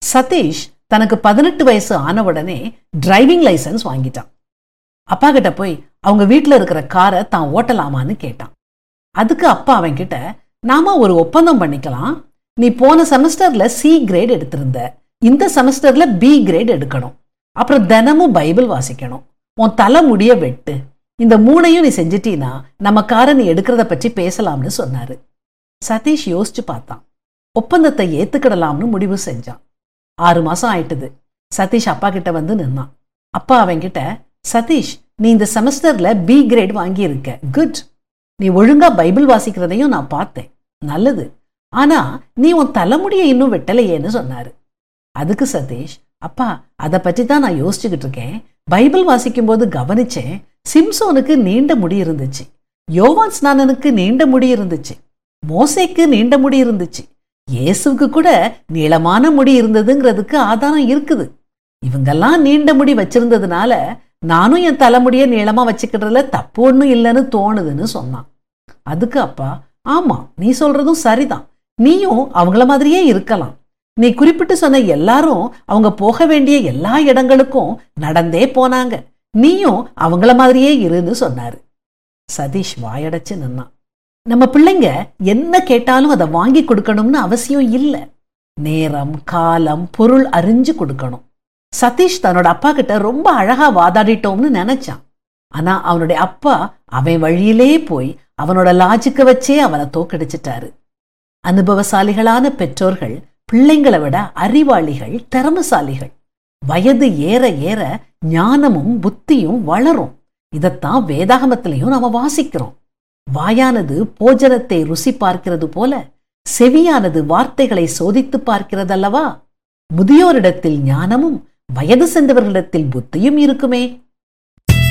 சதீஷ் தனக்கு பதினெட்டு வயசு ஆன உடனே டிரைவிங் லைசன்ஸ் வாங்கிட்டான் அப்பா கிட்ட போய் அவங்க வீட்டில் இருக்கிற காரை தான் ஓட்டலாமான்னு கேட்டான் அதுக்கு அப்பா அவன் கிட்ட நாம ஒரு ஒப்பந்தம் பண்ணிக்கலாம் நீ போன செமஸ்டர்ல சி கிரேட் எடுத்திருந்த இந்த செமஸ்டர்ல பி கிரேட் எடுக்கணும் அப்புறம் தினமும் பைபிள் வாசிக்கணும் உன் தலை முடிய வெட்டு இந்த மூணையும் நீ செஞ்சிட்டீனா நம்ம காரை நீ எடுக்கிறத பற்றி பேசலாம்னு சொன்னாரு சதீஷ் யோசிச்சு பார்த்தான் ஒப்பந்தத்தை ஏத்துக்கிடலாம்னு முடிவு செஞ்சான் ஆறு மாசம் ஆயிட்டுது சதீஷ் அப்பா கிட்ட வந்து நின்னான் அப்பா அவன்கிட்ட சதீஷ் நீ இந்த செமஸ்டர்ல பி கிரேட் வாங்கியிருக்க குட் நீ ஒழுங்கா பைபிள் வாசிக்கிறதையும் நான் பார்த்தேன் நல்லது ஆனா நீ உன் தலைமுடியை இன்னும் வெட்டலையேன்னு சொன்னாரு அதுக்கு சதீஷ் அப்பா அதை பற்றி தான் நான் யோசிச்சுக்கிட்டு இருக்கேன் பைபிள் வாசிக்கும்போது கவனிச்சேன் சிம்சோனுக்கு நீண்ட முடி இருந்துச்சு யோவான் ஸ்நானனுக்கு நீண்ட முடி இருந்துச்சு மோசேக்கு நீண்ட முடி இருந்துச்சு இயேசுவுக்கு கூட நீளமான முடி இருந்ததுங்கிறதுக்கு ஆதாரம் இருக்குது இவங்கெல்லாம் நீண்ட முடி வச்சிருந்ததுனால நானும் என் தலைமுடியை நீளமா வச்சுக்கிறதுல தப்பு ஒன்றும் இல்லைன்னு தோணுதுன்னு சொன்னான் அதுக்கு அப்பா ஆமா நீ சொல்றதும் சரிதான் நீயும் அவங்கள மாதிரியே இருக்கலாம் நீ குறிப்பிட்டு சொன்ன எல்லாரும் அவங்க போக வேண்டிய எல்லா இடங்களுக்கும் நடந்தே போனாங்க நீயும் அவங்கள மாதிரியே இருன்னு சொன்னாரு சதீஷ் வாயடைச்சு நின்னான் நம்ம பிள்ளைங்க என்ன கேட்டாலும் அதை வாங்கி கொடுக்கணும்னு அவசியம் இல்லை நேரம் காலம் பொருள் அறிஞ்சு கொடுக்கணும் சதீஷ் தன்னோட அப்பா கிட்ட ரொம்ப அழகா வாதாடிட்டோம்னு நினைச்சான் ஆனா அவனுடைய அப்பா அவன் வழியிலே போய் அவனோட லாஜிக்க வச்சே அவனை தோக்கடிச்சிட்டாரு அனுபவசாலிகளான பெற்றோர்கள் பிள்ளைங்களை விட அறிவாளிகள் திறமசாலிகள் வயது ஏற ஏற ஞானமும் புத்தியும் வளரும் இதைத்தான் வேதாகமத்திலையும் நாம வாசிக்கிறோம் வாயானது போஜனத்தை ருசி பார்க்கிறது போல செவியானது வார்த்தைகளை சோதித்து பார்க்கிறதல்லவா முதியோரிடத்தில் ஞானமும் வயது சென்றவர்களிடத்தில் புத்தியும் இருக்குமே